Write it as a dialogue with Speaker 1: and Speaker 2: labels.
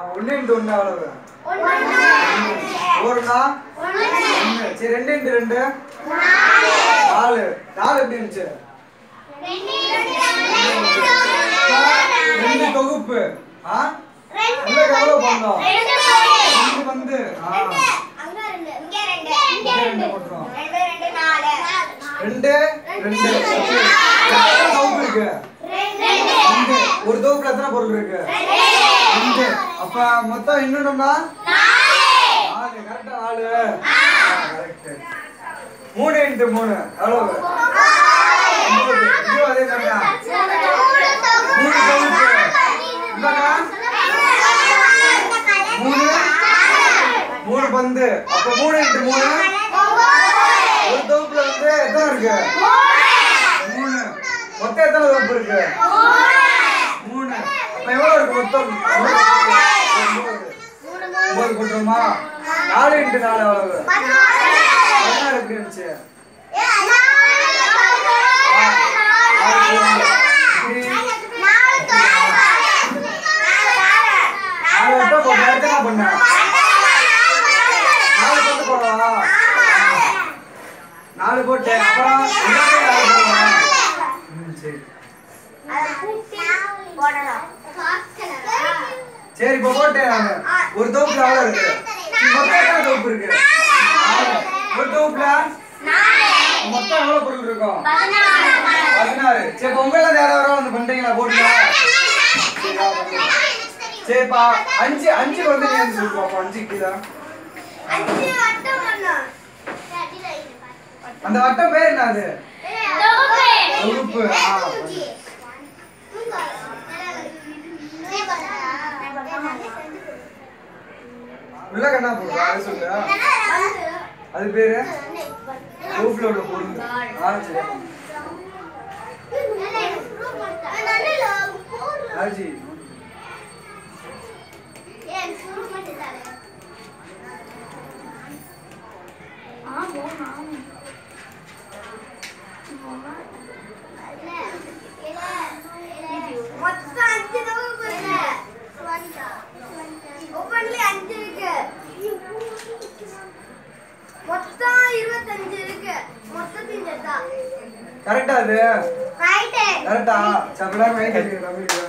Speaker 1: ஒன்று இன்ட்டு ஒன்று எவ்வளவு ஒருண்ணா ஒன்று சரி ரெண்டு இன்ட்டு ரெண்டு நாலு நாலு எப்படி இருந்துச்சு ரெண்டு தொகுப்பு ஆ உங்களுக்கு எவ்வளவு பண்ணோம் ரெண்டு வந்து ஆ இங்க ரெண்டு போட்டுருவோம் ரெண்டு ரெண்டு எத்தனை தொகுப்பு இருக்கு ரெண்டு ஒரு தொகுப்புல எத்தனை பொருள் இருக்கு ரெண்டு அப்ப மொத்தம் இன்னொன்னா நாலு கரெக்டா நாலு கரெக்ட் மூணு இன்ட்டு மூணு எவ்வளவு ஒன்பது இதுவும் அதே மாதிரி தான் மூணு தொகுப்பு இந்தாக்கா மூணு மூணு பந்து அப்ப மூணு இன்ட்டு மூணு ஒரு தொகுப்புல வந்து எத்தனை இருக்கு மூணு மொத்தம் எத்தனை தொகுப்பு இருக்கு மூணு அப்ப எவ்வளவு இருக்கு மொத்தம் ஒன்பது. ஒன்பது போட்டுருமா நாலு இன்ட்டு நாலு எவ்வளவு பதினாறு எப்படி இருந்துச்சு ஆறு போடுங்க. இப்படி நாலு வட்டம் போட்டு அடுத்து என்ன பண்ண நாலு போட்டு போடவா நாலு போட்டு அப்புறம் இன்னொரு நாலு போடவா ம், சரி சரி இப்போ போட்டேன் நானு ஒரு தொகுப்புல எவ்வளவு இருக்கு மொத்தம் எத்தனை தொகுப்பு இருக்கு நாலு. ஒரு தொகுப்புல மொத்தம் எவ்வளவு பொருள் இருக்கும் பதினாறு சரி இப்போ உங்கள வேற யாரோ வந்து பண்றீங்களா போட்டுங்களா சரிப்பா அஞ்சு அஞ்சு வந்து நீ வந்து சொல்லுப்பா அப்போ அஞ்சு கீழே அந்த வட்டம் பேர் என்ன அது தொகுப்பு ஆ உள்ள கண்ணா போடுறா அது சொல்லு அது பேரு தொகுப்புல உள்ள பொருள் ஆ சரி ராஜி
Speaker 2: மொத்தம் அஞ்சு தொகுப்பு இருக்கு ஒவ்வொன்றுலயும் அஞ்சு இருக்கு மொத்தம் இருபத்தஞ்சு இருக்கு மொத்தத்தையும் சேர்த்தா
Speaker 1: கரெக்டா அது
Speaker 2: ரைட்டு
Speaker 1: கரெக்டா சப்பலா கை கட்டி தமிழ்